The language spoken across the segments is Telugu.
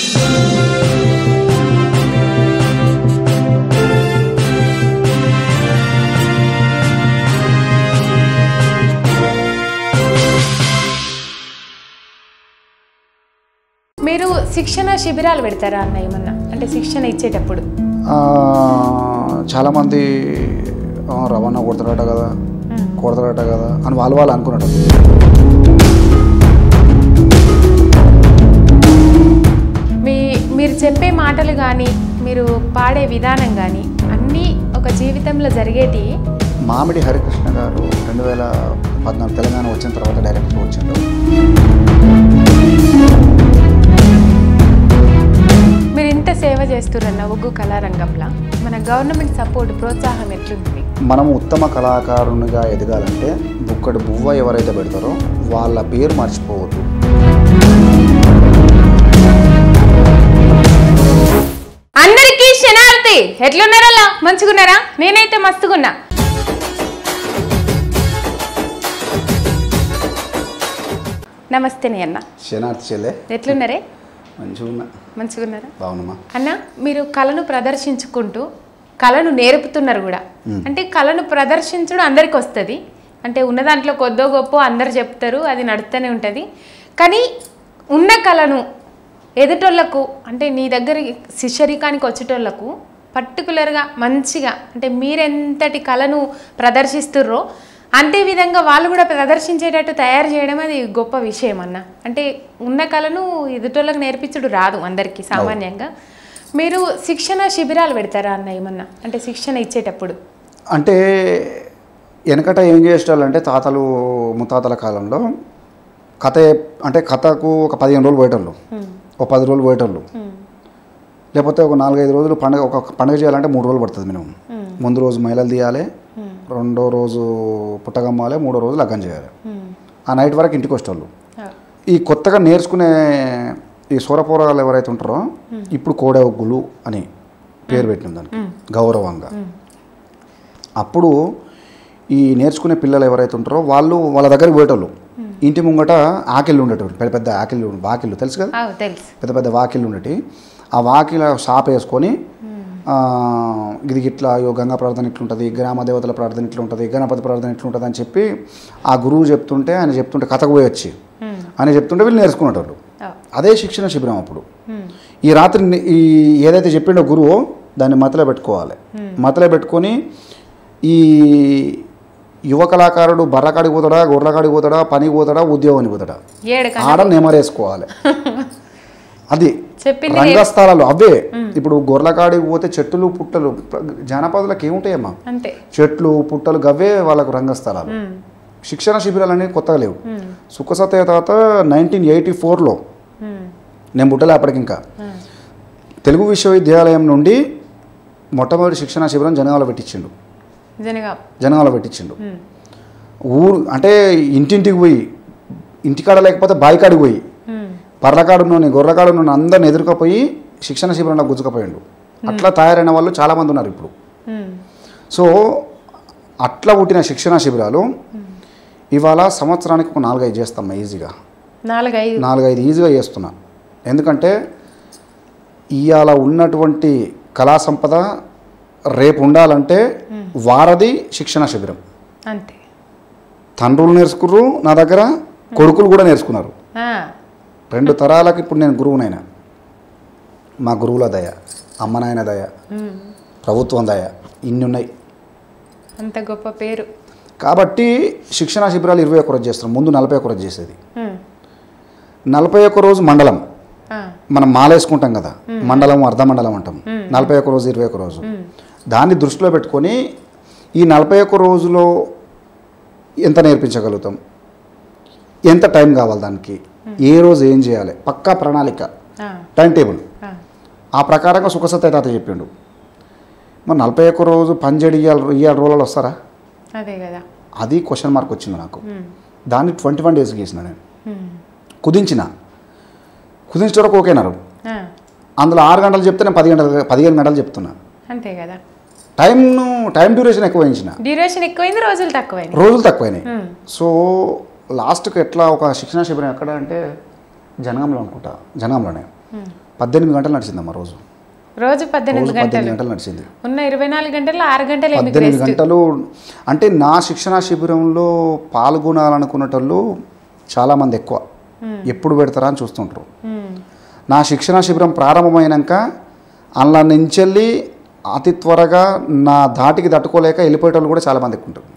మీరు శిక్షణ శిబిరాలు పెడతారా అన్న ఏమన్నా అంటే శిక్షణ ఇచ్చేటప్పుడు ఆ, చాలామంది "ఆ, రవాణా కొడతాడట కదా కొడతాడట కదా అని వాళ్ళు వాళ్ళు అనుకున్నాడు మీ మీరు చెప్పే మాటలు కానీ మీరు పాడే విధానం కానీ అన్నీ ఒక జీవితంలో జరిగేటి మామిడి హరికృష్ణ గారు రెండు వేల పద్నాలుగు తెలంగాణ వచ్చిన తర్వాత డైరెక్టర్ వచ్చిండు మీరు ఇంత సేవ చేస్తురన్న ఒగ్గు కళారంగంలో మన గవర్నమెంట్ సపోర్ట్ ప్రోత్సాహం ఎట్లుంది మనం ఉత్తమ కళాకారునిగా ఎదగాలంటే బుక్కడు బువ్వ ఎవరైతే పెడతారో వాళ్ళ పేరు మర్చిపోవద్దు అందరికీ శనార్థి ఎట్లున్నారలా మంచిగున్నారా నేనైతే మస్తుగున్నా నమస్తే అన్న శనార్థి చెల్లె ఎట్లున్నారే మంచిగా ఉన్నా మంచిగున్నారా బాగున్నామా అన్న మీరు కళను ప్రదర్శించుకుంటూ కళను నేర్పుతున్నారు కూడా అంటే కళను ప్రదర్శించడం అందరికి వస్తుంది అంటే ఉన్న దాంట్లో కొద్దో గొప్ప అందరు చెప్తారు అది నడుస్తూనే ఉంటుంది కానీ ఉన్న కళను ఎదుటోళ్ళకు అంటే నీ దగ్గర శిష్యరికానికి వచ్చేటోళ్ళకు పర్టికులర్గా మంచిగా అంటే మీరెంతటి కళను ప్రదర్శిస్తుర్రో అంతే విధంగా వాళ్ళు కూడా ప్రదర్శించేటట్టు తయారు చేయడం అది గొప్ప విషయం అన్న అంటే ఉన్న కళను ఎదుటోళ్ళకి నేర్పించుడు రాదు అందరికీ సామాన్యంగా మీరు శిక్షణ శిబిరాలు పెడతారా అన్న ఏమన్నా అంటే శిక్షణ ఇచ్చేటప్పుడు అంటే వెనకట ఏం చేసేవాళ్ళంటే తాతలు ముత్తాతల కాలంలో కథ చెప్- అంటే కథకు ఒక పదిహేను రోజులు పోయేటోళ్ళు ఒక పది రోజులు పోయేటోళ్ళు లేకపోతే ఒక నాలుగైదు రోజులు పండగ ఒక పండగ చేయాలంటే మూడు రోజులు పడుతుంది మినిమం ముందు రోజు మైలలు తీయాలి రెండో రోజు పుట్టగమ్మాలి మూడో రోజు లగ్గం చేయాలి ఆ నైట్ వరకు ఇంటికి వచ్చేవాళ్ళు ఈ కొత్తగా నేర్చుకునే ఈ సూరపోరాలు ఎవరైతే ఉంటారో ఇప్పుడు కోడెవగ్గులు అని పేరు పెట్టిన దానికి గౌరవంగా అప్పుడు ఈ నేర్చుకునే పిల్లలు ఎవరైతే ఉంటారో వాళ్ళు వాళ్ళ దగ్గరికి పోయేటోళ్ళు ఇంటి ముంగట ఆకిళ్ళు ఉండేటోళ్ళు పెద్ద పెద్ద ఆకిళ్ళు వాకిళ్ళు తెలుసు కదా ఆవ్, తెలుసు పెద్ద పెద్ద వాకిళ్ళు ఉండేటి ఆ వాకిల షాప్ వేసుకొని ఆ, ఇది ఇట్లా అయ్యో గంగా ప్రార్థన ఇట్లుంటుంది గ్రామ దేవతల ప్రార్థన ఇట్లుంటుంది గణపతి ప్రార్థన ఇట్లుంటుంది అని చెప్పి ఆ గురువు చెప్తుంటే ఆయన చెప్తుంటే కథకు పోయి వచ్చి అని చెప్తుంటే వీళ్ళు నేర్చుకునేటోళ్ళు ఆవ్. అదే శిక్షణ శిబిరం అప్పుడు ఈ రాత్రి ని- ఈ ఏదైతే చెప్పిండో గురువు దాన్ని మతలో పెట్టుకోవాలి మతలో పెట్టుకొని ఈ యువ కళాకారుడు బర్రకాడికి పోతాడా గొర్రెకాడికి పోతాడా పనికి పోతాడా ఉద్యోగానికి పోతాడా ఏడు కన్నా ఆడ నెమరేసుకోవాలి అది చెప్పింది రంగస్థలాలు అవే ఇప్పుడు గొర్రెకాడికి పోతే చెట్టులు పుట్టలు జానపదులకు ఏముంటాయమ్మా అంతే చెట్లు పుట్టలు గవ్వే వాళ్ళకు రంగస్థలాలు ఉమ్, శిక్షణ శిబిరాలు అనేవి కొత్తగా లేవు సుఖసత్య తాత నైన్టీన్ ఎయిటీ ఫోర్లో ఉమ్, నేను పుట్టలే అప్పటికి ఇంకా తెలుగు విశ్వవిద్యాలయం నుండి మొట్టమొదటి శిక్షణ శిబిరం జనగాలో పెట్టించిండు జనగా జనగాలో పెట్టించిండు ఉమ్, ఊరు అంటే ఇంటింటికి పోయి ఇంటికాడ లేకపోతే బాయికాడికి పోయి ఉమ్, పర్లకాడు నుండి గొర్రెకాడు నుండి అందరిని ఎదురుకపోయి శిక్షణ శిబిరంలో గుజ్జుకపోయిండు అట్లా తయారైన వాళ్ళు చాలామంది ఉన్నారు ఇప్పుడు ఉమ్, సో అట్లా పుట్టిన శిక్షణ శిబిరాలు ఇవాళ సంవత్సరానికి ఒక నాలుగైదు చేస్తాం ఈజీగా నాలుగైదు నాలుగైదు ఈజీగా చేస్తున్నా ఎందుకంటే ఇవాళ ఉన్నటువంటి కళా సంపద రేపు ఉండాలంటే వారధి శిక్షణ శిబిరం అంతే తండ్రులు నేర్చుకుర్రు నా దగ్గర కొడుకులు కూడా నేర్చుకున్నారు ఆ, రెండు తరాలకు ఇప్పుడు నేను గురువునైనా మా గురువుల దయ అమ్మ నాయన దయ ఉమ్, ప్రభుత్వం దయ ఇన్ని ఉన్నాయి అంత గొప్ప పేరు కాబట్టి శిక్షణ శిబిరాలు ఇరవై ఒక్క రోజు చేస్తున్నాం ముందు నలభై ఒక్క రోజు చేసేది ఉమ్, నలభై ఒక్క రోజు మండలం ఆ, మనం మాలేసుకుంటాం కదా మండలం అర్ధ మండలం అంటాం నలభై ఒక్క రోజు ఇరవై ఒక్క రోజు దాన్ని దృష్టిలో పెట్టుకొని ఈ నలభై ఒక్క రోజులో ఎంత నేర్పించగలుగుతాం ఎంత టైం కావాలి దానికి ఏ రోజు ఏం చేయాలి పక్కా ప్రణాళిక ఆ, టైం టేబుల్ ఆ, ఆ ప్రకారంగా సుఖసత్య తాత చెప్పిండు మరి నలభై ఒక్క రోజు పనిచేడి ఇయ్యాలి ఇయ్యాలి రోజులు వస్తారా అదే కదా అది క్వశ్చన్ మార్క్ వచ్చింది నాకు ఉమ్, దాన్ని ట్వంటీ వన్ డేస్ గీసిన నేను ఉమ్, కుదించిన కుదించే వరకు ఓకేనారు ఆ, అందులో ఆరు గంటలు చెప్తే నేను పది గంటలు పదిహేను గంటలు చెప్తున్నా అంతే కదా టైంను టైం డ్యూరేషన్ ఎక్కువ ఇచ్చిన డ్యూరేషన్ ఎక్కువైంది రోజులు తక్కువైంది రోజులు తక్కువైనాయి ఉమ్, సో లాస్ట్కి ఎట్లా ఒక శిక్షణ శిబిరం ఎక్కడ అంటే జనగాంలో అనుకుంటా జనగాంలోనే పద్దెనిమిది గంటలు నడిచిందమ్మా రోజు రోజు పద్దెనిమిది రోజు గంటలు పద్దెనిమిది గంటలు నడిచింది ఉన్న ఇరవై నాలుగు గంటల్లో ఆరు గంటలు ఏమి పద్దెనిమిది గంటలు అంటే నా శిక్షణ శిబిరంలో పాల్గొనాలనుకునేటోళ్ళు చాలామంది ఎక్కువ ఎప్పుడు పెడతారా అని చూస్తుంటారు నా శిక్షణ శిబిరం ప్రారంభమైనాక అందులో నుంచెళ్ళి అతి త్వరగా నా ధాటికి తట్టుకోలేక వెళ్ళిపోయేటోళ్ళు కూడా చాలామంది ఎక్కువ ఉంటారు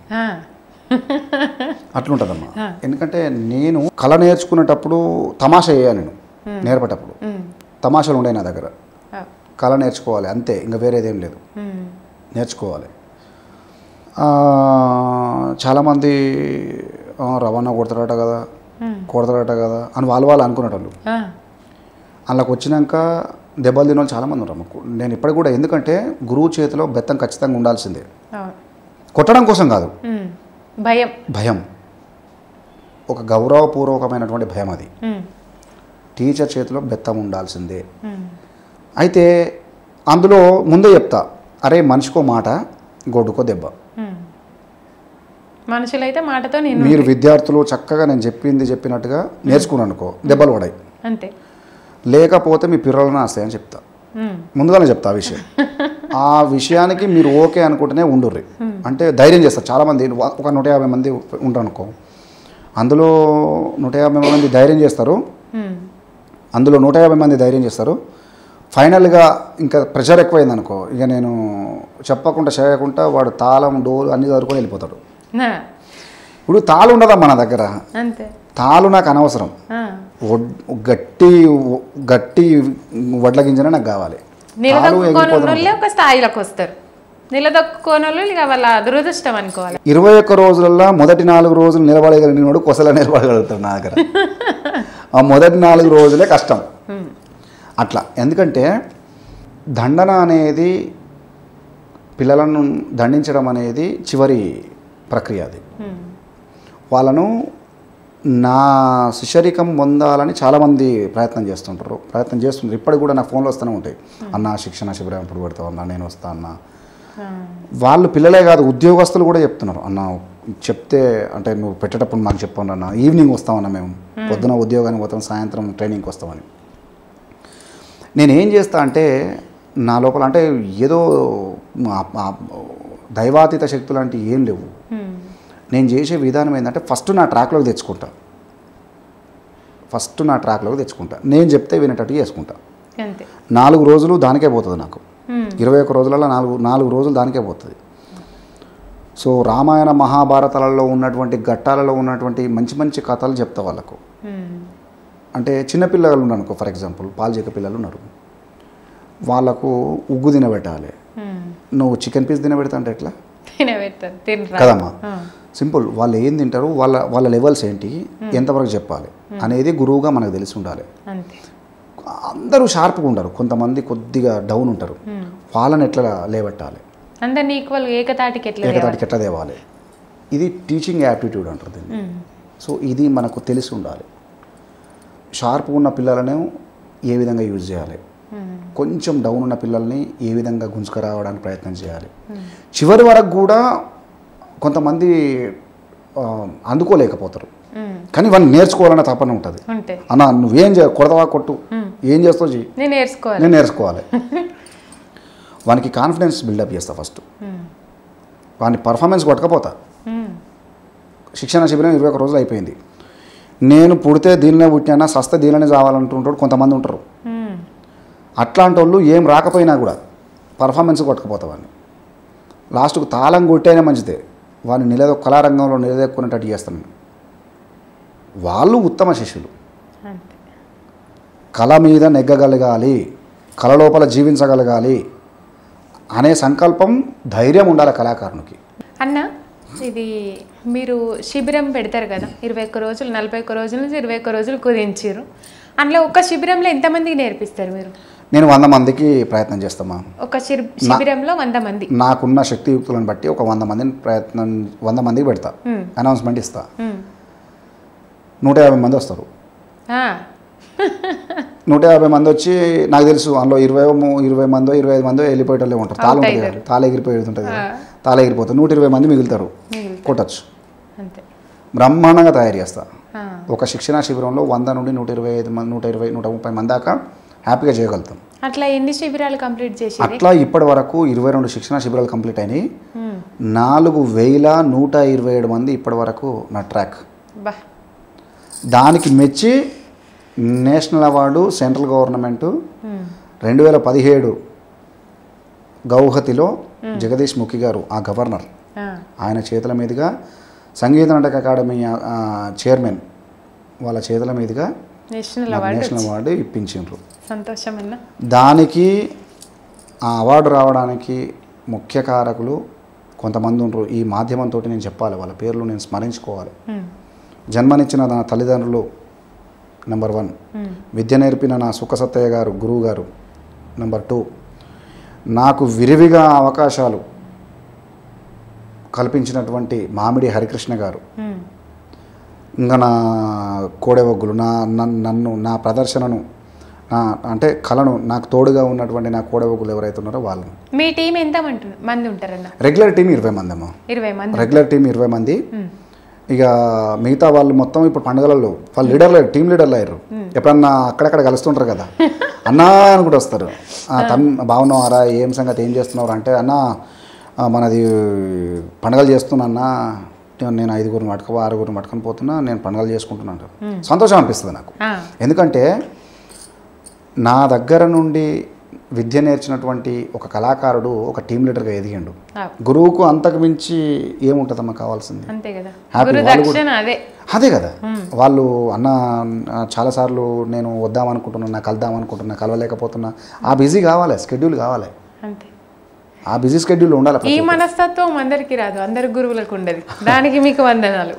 అట్లుంటుందమ్మా ఎందుకంటే నేను కళ నేర్చుకునేటప్పుడు తమాషా చేయాలి నేను నేర్పేటప్పుడు తమాషాలు ఉండే నా దగ్గర కళ నేర్చుకోవాలి అంతే ఇంకా వేరేదేం లేదు నేర్చుకోవాలి ఆ, చాలామంది "ఆ, రవాణా కొడతాడట కదా కొడతాడట కదా అని వాళ్ళు వాళ్ళు అనుకునేటోళ్ళు అందులోకి వచ్చినాక దెబ్బలు తిన వాళ్ళు చాలామంది ఉన్నారు అమ్మకు నేను ఇప్పటికి కూడా ఎందుకంటే గురువు చేతిలో బెత్తం ఖచ్చితంగా ఉండాల్సిందే కొట్టడం కోసం కాదు భయం భయం ఒక గౌరవపూర్వకమైనటువంటి భయం అది ఉమ్, టీచర్ చేతిలో బెత్తం ఉండాల్సిందే అయితే అందులో ముందే చెప్తా అరే మనిషికో మాట గొడ్డుకో దెబ్బ ఉమ్. మనుషులైతే మాటతో నేను మీరు విద్యార్థులు చక్కగా నేను చెప్పింది చెప్పినట్టుగా నేర్చుకున్నాను అనుకో దెబ్బలు పడాయి అంతే లేకపోతే మీ పిల్లలను వస్తాయని చెప్తా ఉమ్, ముందుగానే చెప్తా ఆ విషయం ఆ విషయానికి మీరు ఓకే అనుకుంటేనే ఉండుర్రి అంటే ధైర్యం చేస్తారు చాలామంది వా- ఒక నూట యాభై మంది ఉంటారు అనుకో అందులో నూట యాభై మంది ధైర్యం చేస్తారు ఉమ్, అందులో నూట యాభై మంది ధైర్యం చేస్తారు ఫైనల్గా ఇంకా ప్రెషర్ ఎక్కువైంది అనుకో ఇక నేను చెప్పకుండా చేయకుండా వాడు తాళం డోలు అన్ని చదువుకొని వెళ్ళిపోతాడు నా, ఇప్పుడు తాళు ఉండదా మన దగ్గర అంతే తాళు నాకు అనవసరం ఆ. వడ్- గట్టి గట్టి వడ్ల గింజనే నాకు కావాలి తాళు నిలదొక్కుకోని ఎగిరిపోతుంది వాళ్ళే ఒక స్థాయిలోకి వస్తారు నిలదొక్కుకోని వాళ్ళు ఇక వాళ్ళ దురదృష్టం అనుకోవాలి ఇరవై ఒక్క రోజులలో మొదటి నాలుగు రోజులు నిలబడగలిగినోడు కొసల నిలబడగలుగుతాడు నా దగ్గర ఆ మొదటి నాలుగు రోజులే కష్టం ఉమ్, అట్లా ఎందుకంటే దండన అనేది పిల్లలను దండించడం అనేది చివరి ప్రక్రియ అది ఉమ్, వాళ్ళను నా శిష్యరికం పొందాలని చాలామంది ప్రయత్నం చేస్తుంటారు ప్రయత్నం చేస్తుంటారు ఇప్పటికి కూడా నా ఫోన్లో వస్తూనే ఉంటాయి అన్న శిక్షణ శిబిరం ఎప్పుడు పెడతావు అన్న నేను వస్తా అన్న ఆ, వాళ్ళు పిల్లలే కాదు ఉద్యోగస్తులు కూడా చెప్తున్నారు అన్న చెప్తే అంటే నువ్వు పెట్టేటప్పుడు మాకు చెప్పండి అన్న ఈవినింగ్ వస్తామన్న మేము పొద్దున ఉద్యోగానికి పోతాం సాయంత్రం ట్రైనింగ్కి వస్తామని నేను ఏం చేస్తా అంటే నా లోపల అంటే ఏదో ఆ- ఆ దైవాతీత శక్తులు అంటే ఏం లేవు ఉమ్, నేను చేసే విధానం ఏంటంటే ఫస్ట్ నా ట్రాక్లోకి తెచ్చుకుంటా ఫస్ట్ నా ట్రాక్లోకి తెచ్చుకుంటా నేను చెప్తే వినేటట్టు చేసుకుంటా అంతే నాలుగు రోజులు దానికే పోతుంది నాకు ఉమ్, ఇరవై ఒక్క రోజులలో నాలుగు నాలుగు రోజులు దానికే పోతుంది సో రామాయణ మహాభారతాలలో ఉన్నటువంటి ఘట్టాలలో ఉన్నటువంటి మంచి మంచి కథలు చెప్తా వాళ్ళకు ఉమ్, అంటే చిన్నపిల్లలు ఉన్నారు అనుకో ఫర్ ఎగ్జాంపుల్ పాలు చేక పిల్లలు ఉన్నారు వాళ్ళకు ఉగ్గు తినబెట్టాలి ఉమ్. నువ్వు చికెన్ పీస్ తినబెడతా అంటే ఎట్లా తినబెడతారు తినరా కదమ్మా ఆ, సింపుల్ వాళ్ళు ఏం తింటారు వాళ్ళ వాళ్ళ లెవెల్స్ ఏంటి ఎంతవరకు చెప్పాలి అనేది గురువుగా మనకు తెలిసి ఉండాలి అంతే అందరూ షార్ప్గా ఉంటారు కొంతమంది కొద్దిగా డౌన్ ఉంటారు ఉమ్. వాళ్ళని ఎట్లా లేవట్టాలి అందరిని ఈక్వల్ ఏకతాటికి ఎట్లా తేవాలి? ఏకతాటికి ఎట్లా తేవాలి ఇది టీచింగ్ యాప్టిట్యూడ్ అంటారు దీన్ని ఉమ్, సో ఇది మనకు తెలిసి ఉండాలి షార్ప్గా ఉన్న పిల్లలను ఏ విధంగా యూజ్ చేయాలి ఉమ్, కొంచెం డౌన్ ఉన్న పిల్లల్ని ఏ విధంగా గుంజుకురావడానికి ప్రయత్నం చేయాలి చివరి వరకు కూడా కొంతమంది ఆ, అందుకోలేకపోతారు ఉమ్, కానీ వాళ్ళు నేర్చుకోవాలన్న తపన ఉంటుంది ఉంటాయి అన్న నువ్వేం చే కొడతావా కొట్టు ఏం చేస్తావు చెయ్యి నేను నేర్చుకోవాలి నేను నేర్చుకోవాలి వానికి కాన్ఫిడెన్స్ బిల్డప్ చేస్తా ఫస్ట్ ఉమ్, వాని పర్ఫార్మెన్స్ కొట్టకపోతా ఉమ్, శిక్షణ శిబిరం ఇరవై ఒక రోజులు అయిపోయింది నేను పుడితే దీనిలో పుట్టినా సస్తే దీనిలోనే చావాలంటుంటాడు కొంతమంది ఉంటారు ఉమ్, అట్లాంటి వాళ్ళు ఏం రాకపోయినా కూడా పర్ఫార్మెన్స్ కొట్టకపోతా వాడిని లాస్ట్కు తాళం కొట్టేనే మంచిదే వాడిని నిలదొ కళారంగంలో నిలదొక్కునేటట్టు చేస్తాను వాళ్ళు ఉత్తమ శిష్యులు అంతే కళ మీద నెగ్గగలగాలి కళ లోపల జీవించగలగాలి అనే సంకల్పం ధైర్యం ఉండాలి కళాకారునికి అన్న ఇది మీరు శిబిరం పెడతారు కదా ఇరవై ఒక్క రోజులు నలభై ఒక్క రోజుల నుంచి ఇరవై ఒక్క రోజులు కుదించారు అందులో ఒక శిబిరంలో ఎంతమందికి నేర్పిస్తారు మీరు నేను వంద మందికి ప్రయత్నం చేస్తామా ఒక శిబి- శిబిరంలో వంద మంది నాకున్న శక్తియుక్తులను బట్టి ఒక వంద మందిని ప్రయత్నం వంద మందికి పెడతా ఉమ్, అనౌన్స్మెంట్ ఇస్తా ఉమ్. నూట యాభై మంది వస్తారు ఆ, నూట యాభై మంది వచ్చి నాకు తెలుసు అందులో ఇరవై ఇరవై మందో ఇరవై ఐదు మందో వెళ్ళిపోయేటోళ్ళే ఉంటారు తాళ Out ఉంటుంది అవుతారు. కదా, తాళ ఎగిరిపోయేది ఉంటుంది కదా. ఆ. తాళ ఎగిరిపోతుంది నూట ఇరవై మంది మిగులుతారు మిగులుతారు. కొట్టచ్చు అంతే బ్రహ్మాండంగా తయారు చేస్తా ఆ, ఒక శిక్షణా శిబిరంలో వంద నుండి నూట ఇరవై ఐదు మంది నూట ఇరవై నూట ముప్పై మంది దాకా హ్యాపీగా చేయగలుగుతాం అట్లా ఎన్ని శిబిరాలు కంప్లీట్ చేసి అట్లా ఇప్పటి వరకు ఇరవై రెండు శిక్షణ శిబిరాలు కంప్లీట్ అయినాయి నాలుగు వేల నూట ఇరవై ఏడు మంది ఇప్పటి వరకు నా ట్రాక్ బా దానికి మెచ్చి national award central government um. రెండు వేల పదిహేడు గౌహతిలో జగదీష్ ముఖి గారు ఆ గవర్నర్ ఆ, ఆయన చేతుల మీదుగా సంగీత నాటక అకాడమీ ఆ, చైర్మన్ వాళ్ళ చేతుల మీదుగా నేషనల్ నాకు అవార్డు నేషనల్ అవార్డు ఇప్పించిండ్రు సంతోషం అన్న దానికి ఆ అవార్డు రావడానికి ముఖ్య కారకులు కొంతమంది ఉండరు ఈ మాధ్యమంతో నేను చెప్పాలి వాళ్ళ పేర్లు నేను స్మరించుకోవాలి ఉమ్, జన్మనిచ్చిన నా తల్లిదండ్రులు నెంబర్ వన్ ఉమ్, విద్య నేర్పిన నా సుఖసత్తయ్య గారు గురువు గారు నెంబర్ టూ నాకు విరివిగా అవకాశాలు కల్పించినటువంటి మామిడి హరికృష్ణ గారు ఉమ్, ఇంకా నా కోడెవగ్గులు నా నన్- నన్ను నా ప్రదర్శనను నా అంటే కళను నాకు తోడుగా ఉన్నటువంటి నా కోడెవగ్గులు ఎవరైతే ఉన్నారో వాళ్ళు మీ టీం ఎంత మంటు- మంది ఉంటారన్న రెగ్యులర్ టీం ఇరవై మంది అమ్మ ఇరవై మంది రెగ్యులర్ టీం ఇరవై మంది ఉమ్, ఇక మిగతా వాళ్ళు మొత్తం ఇప్పుడు పండుగలలో వాళ్ళు లీడర్లు అయ్యారు టీం లీడర్లు అయ్యారు ఎప్పుడన్నా అక్కడక్కడ కలుస్తుంటారు కదా అన్నా అని కూడా వస్తారు "ఆ, తమ్ బాగున్నావారా ఏం సంగతి ఏం చేస్తున్నారు అంటే అన్న ఆ, మనది పండుగలు చేస్తున్నా అన్న నేను ఐదుగురు మటుకు ఆరుగురు మటుకొని పోతున్నా నేను పండుగలు చేసుకుంటున్నా అంటారు సంతోషం అనిపిస్తుంది నాకు ఆ, ఎందుకంటే నా దగ్గర నుండి విద్య నేర్చినటువంటి ఒక కళాకారుడు ఒక టీం లీడర్గా ఎదిగిండు ఆ, గురువుకు అంతకు మించి ఏముంటుందమ్మా కావాల్సింది అంతే కదా Happy, గురు వాళ్ళు కూడా- దక్షిణ అదే అదే కదా వాళ్ళు అన్న ఆ, చాలాసార్లు నేను వద్దామనుకుంటున్నా కలుద్దామనుకుంటున్నా కలవలేకపోతున్నా ఆ బిజీ కావాలి స్కెడ్యూల్ కావాలి అంతే ఆ బిజీ స్కెడ్యూల్ ఉండాలి ఈ ప్రతి- మనస్తత్వం అందరికి రాదు అందరి గురువులకు ఉండదు దానికి మీకు వందనాలు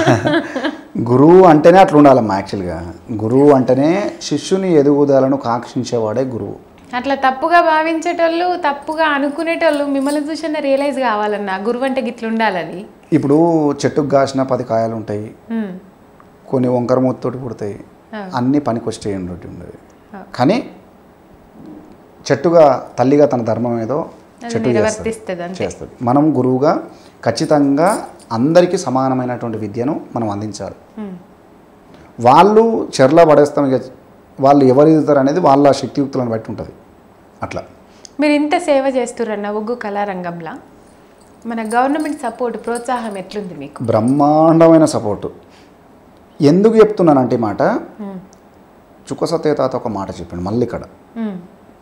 గురువు అంటేనే అట్లా ఉండాలమ్మా యాక్చువల్గా గురువు అంటేనే శిష్యుని ఎదుగుదలను కాంక్షించేవాడే గురువు అట్లా తప్పుగా భావించేటోళ్ళు తప్పుగా అనుకునేటోళ్ళు మిమ్మల్ని చూసిన రియలైజ్ కావాలన్న గురువు అంటే గిట్ల ఉండాలని ఇప్పుడు చెట్టుకు కాసిన పది కాయలు ఉంటాయి ఉమ్, కొన్ని వంకర మూతతోటి పుడతాయి ఆ. అన్నీ పనికొచ్చేయి ఉండేటి ఉండేవి ఆ. కానీ చెట్టుగా తల్లిగా తన ధర్మం ఏదో అది చెట్టు చేస్తుంది నిర్వర్తిస్తుంది అంతే చేస్తుంది మనం గురువుగా ఖచ్చితంగా అందరికీ సమానమైనటువంటి విద్యను మనం అందించాలి ఉమ్, వాళ్ళు చెర్ల పడేస్తాం ఇక వాళ్ళు ఎవరు ఎదుగుతారు అనేది వాళ్ళ శక్తియుక్తులను బట్టి ఉంటుంది అట్లా మీరు ఇంత సేవ చేస్తురన్న ఒగ్గు కళారంగంలో మన గవర్నమెంట్ సపోర్ట్ ప్రోత్సాహం ఎట్లుంది మీకు బ్రహ్మాండమైన సపోర్టు ఎందుకు చెప్తున్నానంటే ఈ మాట ఉమ్, చుక్కసత్య తాత ఒక మాట చెప్పిండు మళ్ళీ ఇక్కడ ఉమ్,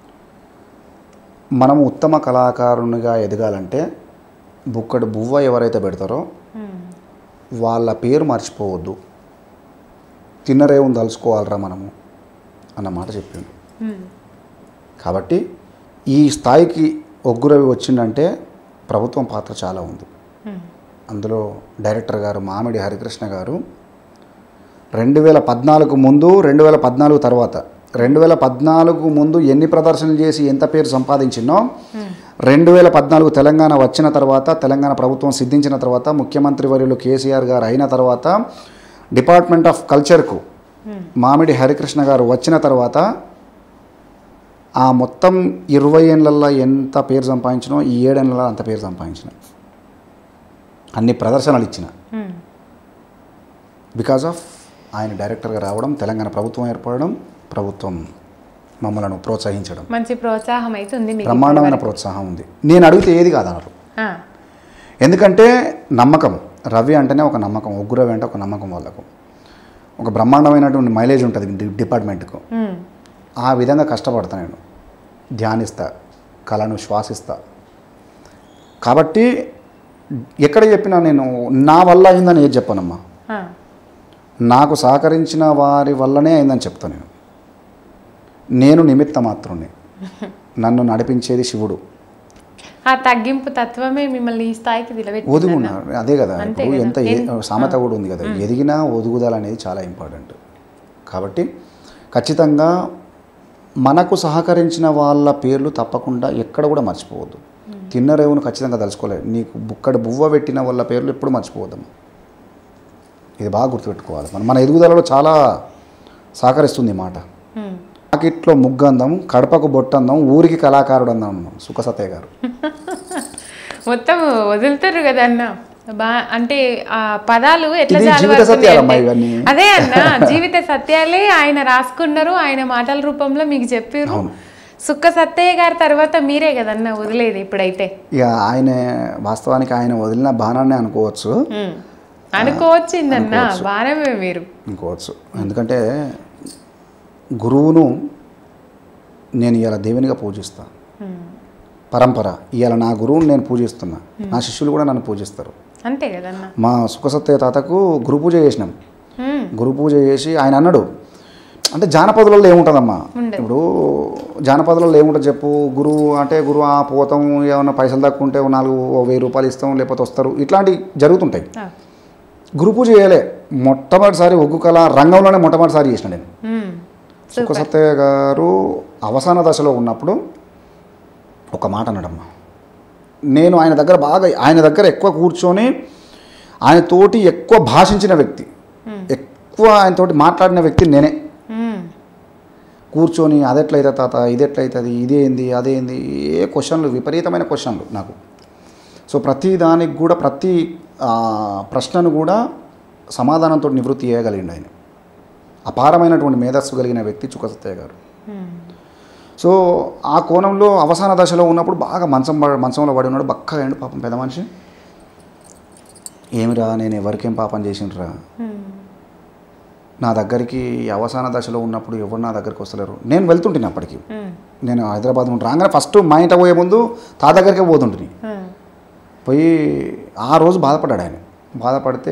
మనం ఉత్తమ కళాకారునిగా ఎదగాలంటే బుక్కడు బువ్వ ఎవరైతే పెడతారో ఉమ్, వాళ్ళ పేరు మర్చిపోవద్దు తిన్నరేవుని తలుచుకోవాలరా మనము అన్న మాట చెప్పిండు ఉమ్, కాబట్టి ఈ స్థాయికి ఒగ్గురవి వచ్చిందంటే ప్రభుత్వం పాత్ర చాలా ఉంది ఉమ్, అందులో డైరెక్టర్ గారు మామిడి హరికృష్ణ గారు రెండు వేల పద్నాలుగు ముందు రెండు వేల పద్నాలుగు తర్వాత రెండు వేల పద్నాలుగు ముందు ఎన్ని ప్రదర్శనలు చేసి ఎంత పేరు సంపాదించినో రెండు వేల పద్నాలుగు తెలంగాణ వచ్చిన తర్వాత తెలంగాణ ప్రభుత్వం సిద్ధించిన తర్వాత ముఖ్యమంత్రి వర్యులు కేసీఆర్ గారు అయిన తర్వాత డిపార్ట్మెంట్ ఆఫ్ కల్చర్కు ఉమ్, మామిడి హరికృష్ణ గారు వచ్చిన తర్వాత ఆ మొత్తం ఇరవై ఏళ్ళల్లో ఎంత పేరు సంపాదించినో ఈ ఏడేళ్ళలో అంత పేరు సంపాదించిన అన్ని ప్రదర్శనలు ఇచ్చిన ఉమ్, బికాజ్ ఆఫ్ ఆయన డైరెక్టర్గా రావడం తెలంగాణ ప్రభుత్వం ఏర్పడడం ప్రభుత్వం మమ్మల్ని ప్రోత్సహించడం మంచి ప్రోత్సాహం అయితే ఉంది మీకు బ్రహ్మాండమైన ప్రోత్సాహం ఉంది నేను అడిగితే ఏది కాదన్నారు ఆ, ఎందుకంటే నమ్మకం రవి అంటేనే ఒక నమ్మకం ఉగ్గు రవి అంటే ఒక నమ్మకం వాళ్ళకు ఒక బ్రహ్మాండమైనటువంటి మైలేజ్ ఉంటుంది డి- డిపార్ట్మెంట్కు ఉమ్, ఆ విధంగా కష్టపడతా నేను ధ్యానిస్తా కళను శ్వాసిస్తా కాబట్టి ఎక్కడ చెప్పినా నేను నా వల్ల అయిందని ఏది చెప్పనమ్మా ఆ, నాకు సహకరించిన వారి వల్లనే అయిందని చెప్తాను నేను నేను నిమిత్త మాత్రుని నన్ను నడిపించేది శివుడు ఆ తగ్గింపు తత్వమే మిమ్మల్ని ఈ స్థాయికి నిలబెట్టి ఒదుగున్నా అదే కదా అంతే ఇప్పుడు కదా. ఎంత ఏ- సామెత కూడా ఉంది కదా ఎదిగినా ఒదుగుదల అనేది చాలా ఇంపార్టెంట్ కాబట్టి ఖచ్చితంగా మనకు సహకరించిన వాళ్ళ పేర్లు తప్పకుండా ఎక్కడ కూడా మర్చిపోవద్దు తిన్న రేవును ఖచ్చితంగా తలుచుకోలేదు నీకు బుక్కడ బువ్వ పెట్టిన వాళ్ళ పేర్లు ఎప్పుడు మర్చిపోవద్దమ్మా ఇది బాగా గుర్తుపెట్టుకోవాలి మనం మన ఎదుగుదలలో చాలా సహకరిస్తుంది ఈ మాట ఉమ్, పాకిట్లో ముగ్గందం కడపకు బొట్టందం ఊరికి కళాకారుడు అందాం సుఖసతయ్య గారు మొత్తం వదులుతారు కదా అన్న బా అంటే ఆ పదాలు ఎట్లా ఇది జాలు జీవిత పడుతున్నాయి సత్యాలమ్మా అంటే- ఇవన్నీ. అదే అన్న జీవిత సత్యాలే ఆయన రాసుకున్నారు ఆయన మాటల రూపంలో మీకు చెప్పారు అవును. సుక్క సత్తయ్య గారి తర్వాత మీరే కదన్న వదిలేది ఇప్పుడైతే ఇక ఆయన వాస్తవానికి ఆయన వదిలిన బాణాన్ని అనుకోవచ్చు ఉమ్. అనుకోవచ్చిందన్న బాణమే మీరు అనుకోవచ్చు ఎందుకంటే గురువును నేను ఇవాళ దేవునిగా పూజిస్తా ఉమ్. పరంపర ఇవాళ నా గురువుని నేను పూజిస్తున్నా నా శిష్యులు కూడా నన్ను పూజిస్తారు అంతే కదన్న మా సుఖసత్య తాతకు గురు పూజ చేసినాం ఉమ్. గురు పూజ చేసి ఆయన అన్నాడు అంటే జానపదులలో ఏముంటుందమ్మా ఉండదు. ఇప్పుడు జానపదులలో ఏముంటుంది చెప్పు గురువు అంటే గురువు ఆ పోతాం ఏమన్నా పైసలు తక్కువ ఉంటే ఓ నాలుగు ఓ వెయ్యి రూపాయలు ఇస్తాం లేకపోతే వస్తారు ఇట్లాంటివి జరుగుతుంటాయి ఆ. గురు పూజ చేయలే మొట్టమొదటిసారి ఒగ్గు కళ రంగంలోనే మొట్టమొదటిసారి చేసిన నేను ఉమ్. సుఖ సత్తయ్య గారు అవసాన దశలో ఉన్నప్పుడు ఒక మాట అన్నాడమ్మా నేను ఆయన దగ్గర బాగా ఆయన దగ్గర ఎక్కువ కూర్చొని ఆయన తోటి ఎక్కువ భాషించిన వ్యక్తి ఎక్కువ ఆయనతోటి మాట్లాడిన వ్యక్తి నేనే ఉమ్. కూర్చొని అదెట్లయితే తాత ఇదెట్లయితుంది ఇదేంది అదేంది ఏ క్వశ్చన్లు విపరీతమైన క్వశ్చన్లు నాకు సో ప్రతి దానికి కూడా ప్రతి ఆ, ప్రశ్నను కూడా సమాధానంతో నివృత్తి చేయగలిగిండు ఆయన అపారమైనటువంటి మేధస్సు కలిగిన వ్యక్తి చుక్కసత్తయ్య గారు ఉమ్. సో ఆ కోణంలో అవసాన దశలో ఉన్నప్పుడు బాగా మంచం పడ- మంచంలో పడి ఉన్నాడు బక్కగా అయ్యాడు పాపం పెద్ద మనిషి ఏమిరా నేను ఎవరికేం పాపం చేసిండ్రా ఉమ్. నా దగ్గరికి ఈ అవసాన దశలో ఉన్నప్పుడు ఎవరు నా దగ్గరికి వస్తలేరు నేను వెళ్తుంటాను అప్పటికి ఉమ్. నేను హైదరాబాద్ నుండి రాగానే ఫస్ట్ మా ఇంట పోయే ముందు తా దగ్గరికే పోతుంటుంది ఉమ్. పోయి ఆ రోజు బాధపడ్డాడు ఆయన బాధపడితే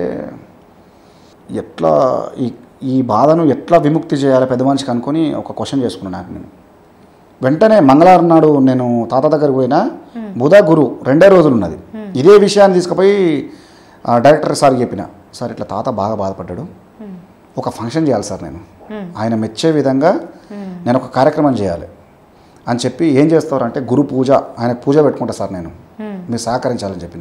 ఎట్లా ఈ ఈ బాధను ఎట్లా విముక్తి చేయాలి పెద్ద మనిషికి అనుకొని ఒక క్వశ్చన్ చేసుకున్నాను నాకు నేను వెంటనే మంగళవారం నాడు నేను తాత దగ్గరికి పోయినా బుధ గురు రెండే రోజులు ఉన్నది ఇదే విషయాన్ని తీసుకుపోయి ఆ, డైరెక్టర్ సార్ చెప్పిన సార్ ఇట్లా తాత బాగా బాధపడ్డాడు ఉమ్. ఒక ఫంక్షన్ చేయాలి సార్ నేను Hmm. ఆయన మెచ్చే విధంగా నేను ఒక కార్యక్రమం చేయాలి అని చెప్పి ఏం చేస్తారంటే గురు పూజ ఆయనకు పూజ పెట్టుకుంటా సార్ నేను Hmm. మీరు సహకరించాలని చెప్పిన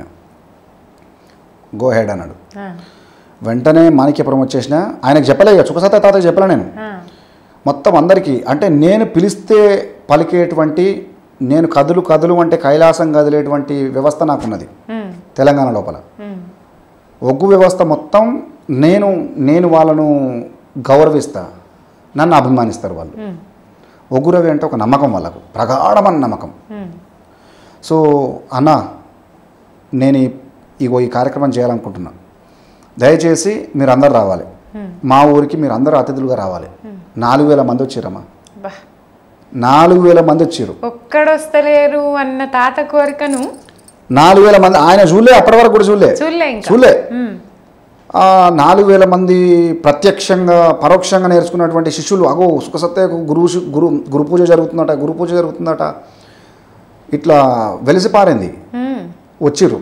గో హెడ్ అన్నాడు ఆ. వెంటనే మాణిక్యపురం వచ్చేసిన ఆయనకు చెప్పలే ఇక చుక్కసత్త తాతకి చెప్పలే నేను ఆ. మొత్తం అందరికీ అంటే నేను పిలిస్తే పలికేటువంటి నేను కదులు కదులు అంటే కైలాసం కదిలేటువంటి వ్యవస్థ నాకున్నది ఉమ్. తెలంగాణ లోపల ఉమ్. ఒగ్గు వ్యవస్థ మొత్తం నేను నేను వాళ్ళను గౌరవిస్తా నన్ను అభిమానిస్తారు వాళ్ళు ఉమ్. ఒగ్గు రవి అంటే ఒక నమ్మకం వాళ్ళకు ప్రగాఢమైన నమ్మకం ఉమ్. సో అన్న నేను ఈ- ఇగో ఈ కార్యక్రమం చేయాలనుకుంటున్నా దయచేసి మీరు అందరు రావాలి ఉమ్. మా ఊరికి మీరు అందరూ అతిథులుగా రావాలి నాలుగు వేల మంది వచ్చిరమ్మా బా. నాలుగు వేల మంది వచ్చిర్రు ఒక్కడొస్తలేరు అన్న తాత కోరికను నాలుగు వేల మంది ఆయన చూడలే అప్పటి వరకు కూడా చూడలే చూడలే ఇంకా చూడలే ఉమ్. ఆ నాలుగు వేల మంది ప్రత్యక్షంగా పరోక్షంగా నేర్చుకున్నటువంటి శిష్యులు అగో సుఖసత్యకు గురువు శి- గురు గురు పూజ జరుగుతుందట గురు పూజ జరుగుతుందట ఇట్లా వెలిసిపారింది ఉమ్. వచ్చిర్రు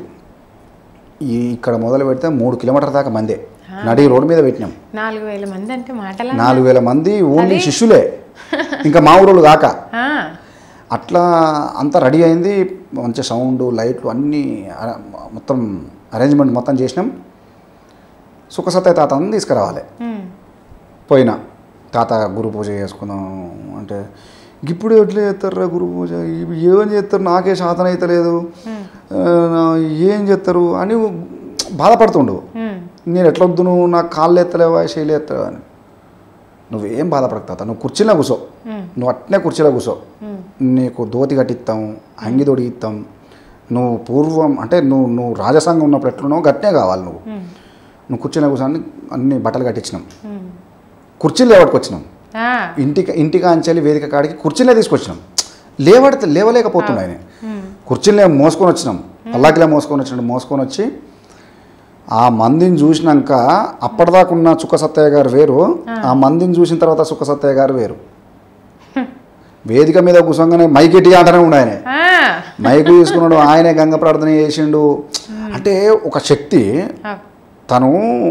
ఈ ఇక్కడ మొదలు పెడితే మూడు కిలోమీటర్ దాకా మందే నడి రోడ్డు మీద పెట్టినాం నాలుగు వేల మంది అంటే మాటల నాలుగు వేల మంది ఓన్లీ శిష్యులే ఇంకా మా ఊరోళ్ళు దాకా ఆ. అట్లా అంతా రెడీ అయింది మంచి సౌండ్ లైట్లు అన్నీ అర- మొత్తం అరేంజ్మెంట్ మొత్తం చేసినాం సుఖసత్య తాతని తీసుకురావాలి ఉమ్. పోయినా తాత గురు పూజ చేసుకుందాం అంటే ఇప్పుడు ఎట్లా చేస్తారా గురు పూజ ఇవి ఏం చేస్తారు నాకే శాతం అయితే లేదు ఏం చేస్తారు అని బాధపడుతుండు ఉమ్. నేను ఎట్లా వద్దు నువ్వు నాకు కాళ్ళు ఎత్తలేవా శైలి ఎత్తలేవా అని నువ్వేం బాధపడకు తాత నువ్వు కుర్చీలో కూర్చో ఉమ్. నువ్వు అట్నే కుర్చీలో కూర్చో ఉమ్. నీకు దోతి కట్టిస్తాం అంగి తొడిగిస్తాం నువ్వు పూర్వం అంటే నువ్వు నువ్వు రాజసంగం ఉన్నప్పుడు ఎట్లున్నావు గట్నే కావాలి నువ్వు ఉమ్. నువ్వు కుర్చీలో కూర్చొని అన్ని బట్టలు కట్టించినాం ఉమ్. కుర్చీలు లేవట్టుకొచ్చినాం ఆ. ఇంటికి ఇంటికి అంచెలి వేదిక కాడికి కుర్చీలే తీసుకొచ్చినాం లేవడితే లేవలేకపోతుండే ఆయన ఉమ్. కుర్చీలే మోసుకొని వచ్చినాం పల్లాకిలా మోసుకొని వచ్చినాడు మోసుకొని వచ్చి ఆ మందిని చూసినాక అప్పటిదాకా ఉన్న చుక్క సత్తయ్య గారు వేరు ఆ మందిని చూసిన తర్వాత సుక్క సత్తయ్య గారు వేరు వేదిక మీద కూర్చోగానే మైకెట్టి అంటనే ఉండు ఆయన ఆ. మైకు తీసుకున్నాడు ఆయనే గంగ ప్రార్థన చేసిండు అంటే ఒక శక్తి ఆ. తను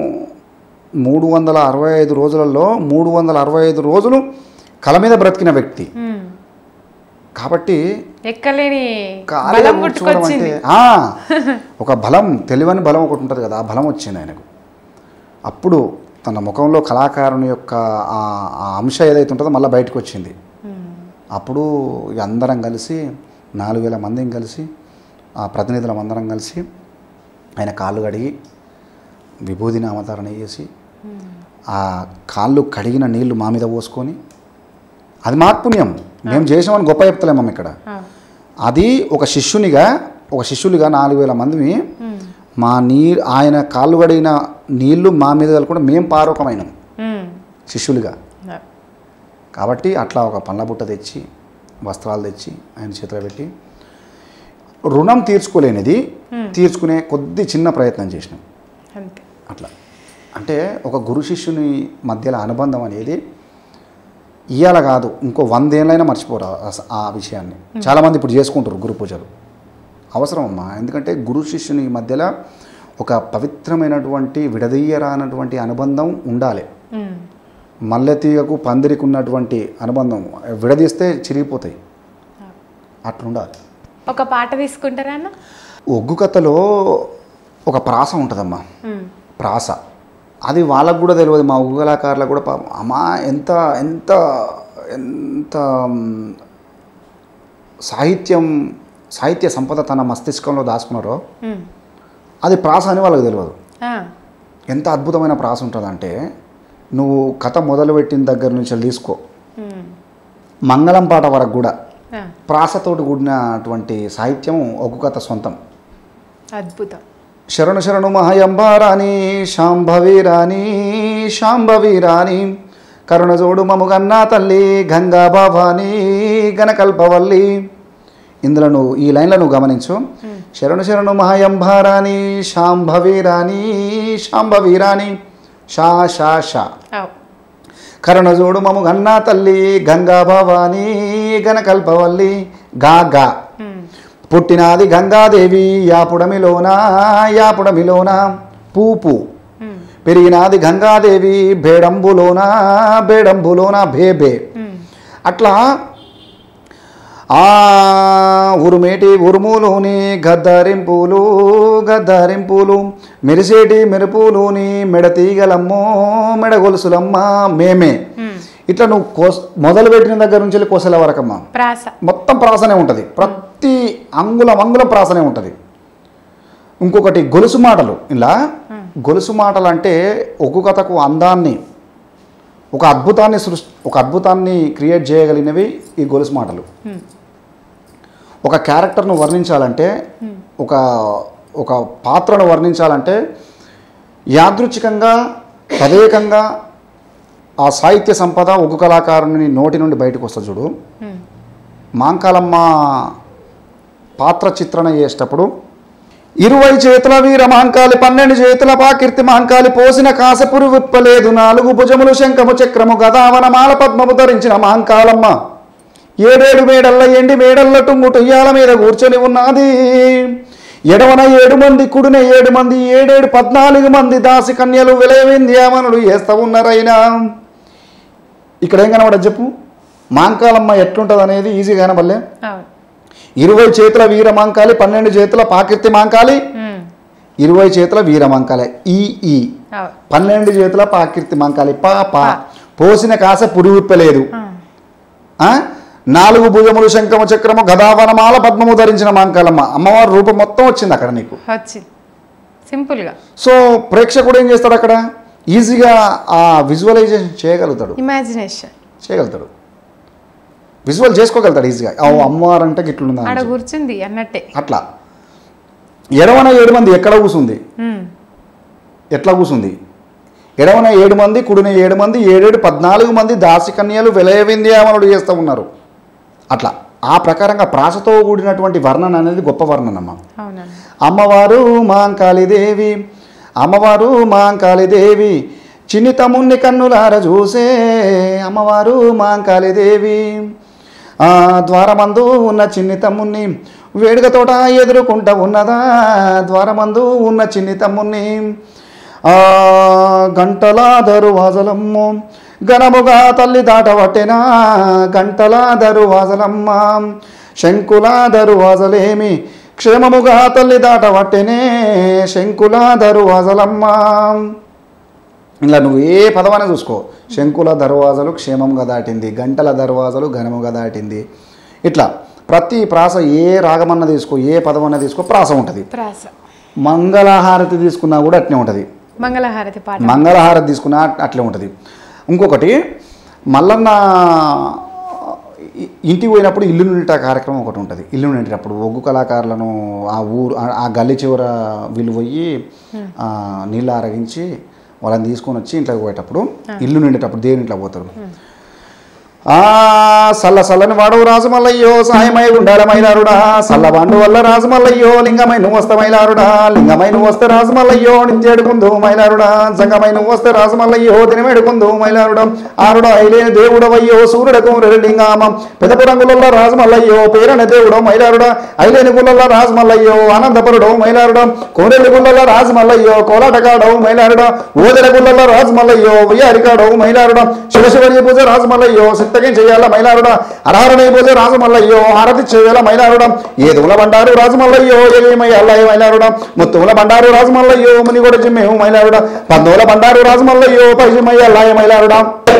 మూడు వందల అరవై ఐదు రోజులలో మూడు వందల అరవై ఐదు రోజులు కల మీద బ్రతికిన వ్యక్తి ఉమ్. కాబట్టి ఎక్కలేని ఖాళీగా బలం కూర్చోవడం పుట్టుకొచ్చింది అంటే ఆ, ఒక బలం తెలివని బలం ఒకటి ఉంటుంది కదా ఆ బలం వచ్చింది ఆయనకు అప్పుడు తన ముఖంలో కళాకారుని యొక్క ఆ ఆ అంశ ఏదైతే ఉంటుందో మళ్ళీ బయటకు వచ్చింది ఉమ్. అప్పుడు ఇక అందరం కలిసి నాలుగు వేల మందిని కలిసి ఆ ప్రతినిధులం అందరం కలిసి ఆయన కాళ్ళు కడిగి విభూది నామధారణ చేసి ఆ కాళ్ళు కడిగిన నీళ్లు మా మీద పోసుకొని అది మా పుణ్యం మేము చేసామని గొప్ప చెప్తలేమమ్మ ఇక్కడ ఆ. అది ఒక శిష్యునిగా ఒక శిష్యునిగా నాలుగు వేల మందిని ఉమ్. మా నీ ఆయన కాళ్ళు కడిగిన నీళ్లు మా మీద కలుపుకుంటే మేము పారోకమైనాం ఉమ్. శిష్యులుగా ఆ. కాబట్టి అట్లా ఒక పండ్ల బుట్ట తెచ్చి వస్త్రాలు తెచ్చి ఆయన చేతిలో పెట్టి రుణం తీర్చుకోలేనిది తీర్చుకునే కొద్ది చిన్న ప్రయత్నం చేసినాం అంతే అట్లా అంటే ఒక గురు శిష్యుని మధ్యలో అనుబంధం అనేది ఇవాళ కాదు ఇంకో వందేళ్ళైనా మర్చిపోరు ఆ- ఆ విషయాన్ని చాలామంది ఇప్పుడు చేసుకుంటారు గురు పూజలు అవసరం అమ్మా ఎందుకంటే గురు శిష్యుని మధ్యలో ఒక పవిత్రమైనటువంటి విడదీయరానటువంటి అనుబంధం ఉండాలి ఉమ్. మల్లెతీగకు పందిరికి ఉన్నటువంటి అనుబంధం విడదీస్తే చిరిగిపోతాయి అట్లుండాలి ఒక పాట తీసుకుంటారా అన్న ఒగ్గు కథలో ఒక ప్రాస ఉంటుందమ్మా ఉమ్. ప్రాస అది వాళ్ళకు కూడా తెలియదు మా ఒగ్గు కళాకారులకు కూడా పాపం అమ్మా ఎంత ఎంత ఎంత మ్, సాహిత్యం సాహిత్య సంపద తన మస్తిష్కంలో దాచుకున్నారో ఉమ్. అది ప్రాస అని వాళ్ళకి తెలియదు ఆ. ఎంత అద్భుతమైన ప్రాస ఉంటుందంటే నువ్వు కథ మొదలుపెట్టిన దగ్గర నుంచి తీసుకో ఉమ్. మంగళం పాట వరకు కూడా ఆ. ప్రాసతోటి కూడినటువంటి సాహిత్యం ఒగ్గు కథ సొంతం అద్భుతం శరణు శరణు మహయంబారాణి శాంభవి రాణి శాంభవి రాణి కరుణజోడు మముగన్నా తల్లి గంగా భవాని గణకల్పవల్లి ఇందులో నువ్వు ఈ లైన్లో నువ్వు గమనించు శరణు శరణు మహయంబారాణి శాంభవి రాణి శాంభవి రాణి షా షా షా అవు కరుణజోడు మము గన్నా తల్లి గంగా భవాని గణకల్పవల్లి గా గా ఉమ్. పుట్టినాది గంగాదేవి యాపుడమిలోన యాపుడమిలోన పూపు ఉమ్. పెరిగినాది గంగాదేవి బేడంబులోన బేడంబులోన బేబే ఉమ్. అట్లా ఆ ఉరుమేటి ఉరుములోని గద్దరింపులు గద్దరింపులు మెరిసేటి మెరుపులోని మెడతీగలమ్మో మెడగొలుసులమ్మ మేమే ఉమ్. ఇట్లా నువ్వు కోస మొదలు పెట్టిన దగ్గర నుంచి వెళ్ళి కోసల వరకమ్మా ప్రాస మొత్తం ప్రాసనే ఉంటుంది ప్రతి అంగుళం అంగుళం ప్రాసనే ఉంటుంది ఇంకొకటి గొలుసు మాటలు ఇలా గొలుసు మాటలు అంటే ఒగ్గు కథకు అందాన్ని ఒక అద్భుతాన్ని సృష్టి ఒక అద్భుతాన్ని క్రియేట్ చేయగలిగినవి ఈ గొలుసు మాటలు ఉమ్. ఒక క్యారెక్టర్ను వర్ణించాలంటే ఒక ఒక పాత్రను వర్ణించాలంటే యాదృచ్ఛికంగా తదేకంగా ఆ సాహిత్య సంపద ఒగ్గు కళాకారుని నోటి నుండి బయటకు వస్తుంది చూడు ఉమ్. మాంకాలమ్మ పాత్ర చిత్రణ చేసేటప్పుడు ఇరువై చేతుల వీర మాంకాలి పన్నెండు చేతుల పాకీర్తి మాంకాలి పోసిన కాసపురు విప్పలేదు నాలుగు భుజములు శంఖము చక్రము గదావన మాల పద్మము ధరించిన మాంకాలమ్మ ఏడేడు మేడల్ల ఎండి మేడల్ల టుంగు టొయ్యాల మీద కూర్చొని ఉన్నది ఎడవన ఏడు మంది కుడిన ఏడు మంది ఏడేడు పద్నాలుగు మంది దాసి కన్యలు విలయవింధ్యామనులు వేస్తా ఉన్నారైనా ఇక్కడ ఏం కనబడదు చెప్పు మాంకాలమ్మ ఎట్లుంటుంది అనేది ఈజీగా కనబడలే అవును ఇరవై చేతుల వీర మాంకాలి పన్నెండు చేతుల పాకీర్తి మాంకాలి ఉమ్. ఇరవై చేతుల వీర మాంకాలి ఈ ఈ అవును పన్నెండు చేతుల పాకీర్తి మాంకాలి పా పా పోసిన కాస పురి విప్పలేదు ఆ. ఆ? నాలుగు భుజములు శంఖము చక్రము గదావనమాల పద్మము ధరించిన మాంకాలమ్మ అమ్మవారి రూపం మొత్తం వచ్చింది అక్కడ నీకు వచ్చింది సింపుల్గా సో ప్రేక్షకుడు ఏం చేస్తాడు అక్కడ ఈజీగా ఆ విజువలైజేషన్ చేయగలుగుతాడు ఇమాజినేషన్ చేయగలుగుతాడు విజువల్ చేసుకోగలుగుతాడు ఈజీగా ఓ అమ్మవారు అంటే గిట్లుందా ఆడ కూర్చుంది అన్నట్టే అట్లా ఎడవన ఏడు మంది ఎక్కడ కూసుంది ఉమ్. ఎట్లా కూసుంది ఎడవన ఏడు మంది కుడిన ఏడు మంది ఏడేడు పద్నాలుగు మంది దాసి కన్యలు విలయ వింధ్యామనుడు చేస్తూ ఉన్నారు అట్లా ఆ ప్రకారంగా ప్రాసతో కూడినటువంటి వర్ణన అనేది గొప్ప వర్ణనమ్మ అవునండి అమ్మవారు మాంకాళిదేవి అమ్మవారు మాంకాళిదేవి చిన్ని తమ్ముణ్ణి కన్నులార చూసే అమ్మవారు మాంకాళిదేవి ఆ ద్వారమందు ఉన్న చిన్ని తమ్ముణ్ణి వేడుకతోట ఎదుర్కొంటా ఉన్నదా ద్వారమందు ఉన్న చిన్ని తమ్ముణ్ణి ఆ గంటల దరువాజలమ్ము ఘనముగా తల్లి దాటవట్టెనా గంటల దరువాజలమ్మ శంకుల దరువాజలేమి క్షేమముగా తల్లి దాటవట్టెనే శంకుల దరువాజలమ్మ ఇలా నువ్వు ఏ పదమైనా చూసుకో శంకుల దర్వాజలు క్షేమంగా దాటింది గంటల దర్వాజలు ఘనముగా దాటింది ఇట్లా ప్రతి ప్రాస ఏ రాగమన్న తీసుకో ఏ పదమన్నా తీసుకో ప్రాస ఉంటుంది ప్రాస మంగళహారతి తీసుకున్నా కూడా అట్నే ఉంటుంది మంగళహారతి పాట మంగళహారతి తీసుకున్నా అట్లే ఉంటుంది ఇంకొకటి మల్లన్న ఇ- ఇంటికి పోయినప్పుడు ఇల్లు నిండిట కార్యక్రమం ఒకటి ఉంటుంది ఇల్లు నిండినప్పుడు ఒగ్గు కళాకారులను ఆ ఊరు ఆ- ఆ గల్లీ చివర వీళ్ళు పోయి ఆ, నీళ్ళు ఆరగించి వాళ్ళని తీసుకొని వచ్చి ఇంట్లోకి పోయేటప్పుడు ఇల్లు నిండేటప్పుడు దేవుని ఇంట్లో పోతారు ఆ సల్ల సల్లని వాడు రాజమల్లయ్యో సాయమై ఉండాల మైలారుడా సల్లబండు వల్ల రాజమల్లయ్యో లింగమై నువ్వు వస్త మైలారుడా లింగమై నువ్వు వస్తే రాజమల్లయ్యో నిత్యేడుకుందు మైలారుడా జంగమై నువ్వు వస్తే రాజమల్లయ్యో దినమేడుకుందు మైలారుడా ఆరుడ ఐలేని దేవుడవయ్యో సూర్యుడకు లింగామం పెదపు రంగులలో రాజమల్లయ్యో పేరని దేవుడో మైలారుడా ఐలేని గుళ్ళల్లో రాజమల్లయ్యో ఆనందపరుడో మైలారుడా కోనెల్లి గుళ్ళల్లో రాజమల్లయ్యో కోలాటగాడవు మైలారుడా ఓదెల గుళ్ళల్లో రాజమల్లయ్యో ఉయ్యారికాడవు మైలారుడా శివశివని పూజ రాజమల్లయ్యో సిద్ధగం చేయాల మైలారుడా అరహరణి పూజ రాజమల్లయ్యో హారతి చేయాల మైలారుడా ఏదుల బండారు రాజమల్లయ్యో ఏమయ్యల్లయ్య మైలారుడా ముత్తుల బండారు రాజమల్లయ్యో మునిగొడ జిమ్మేవు మైలారుడా పందుల బండారు రాజమల్లయ్యో పైజిమయ్యల్లయ్య మైలారుడా